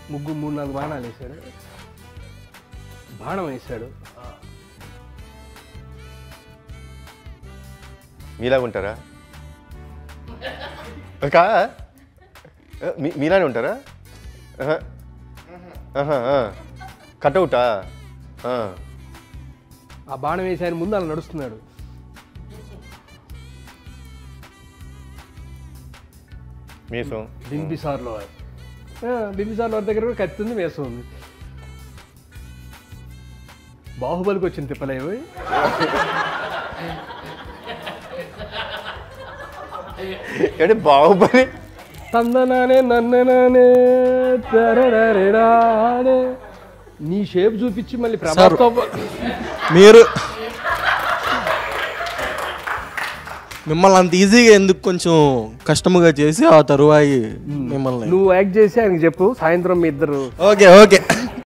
ముగ్గురు మూడు నాలుగు బాణాలు వేశాడు బాణం వేశాడు మీలాగా ఉంటారా కా మీ మీలానే ఉంటారా ఆహా. ఆహా, ఆ. కటౌటా ఆ. ఆ బాణం వేసి ఆయన ముందు అలా నడుస్తున్నాడు మీసం బింబిసార్లో వారు. ఆ, బింబిసార్లో వారి దగ్గర కూడా కత్తి ఉంది వేసం ఉంది బాహుబలికి వచ్చిన తిప్పలేవు అంటే బాహుబలి తందనానే నన్ననానే తరరరిరానే. నీ షేప్ చూపించి మళ్ళీ ప్రభాస్తో మీరు మిమ్మల్ని అంత ఈజీగా ఎందుకు కొంచెం కష్టముగా చేసి ఆ తరువాయి మిమ్మల్ని నువ్వు యాక్ట్ చేసి ఆయనకి చెప్పు సాయంత్రం మీ ఇద్దరు ఓకే ఓకే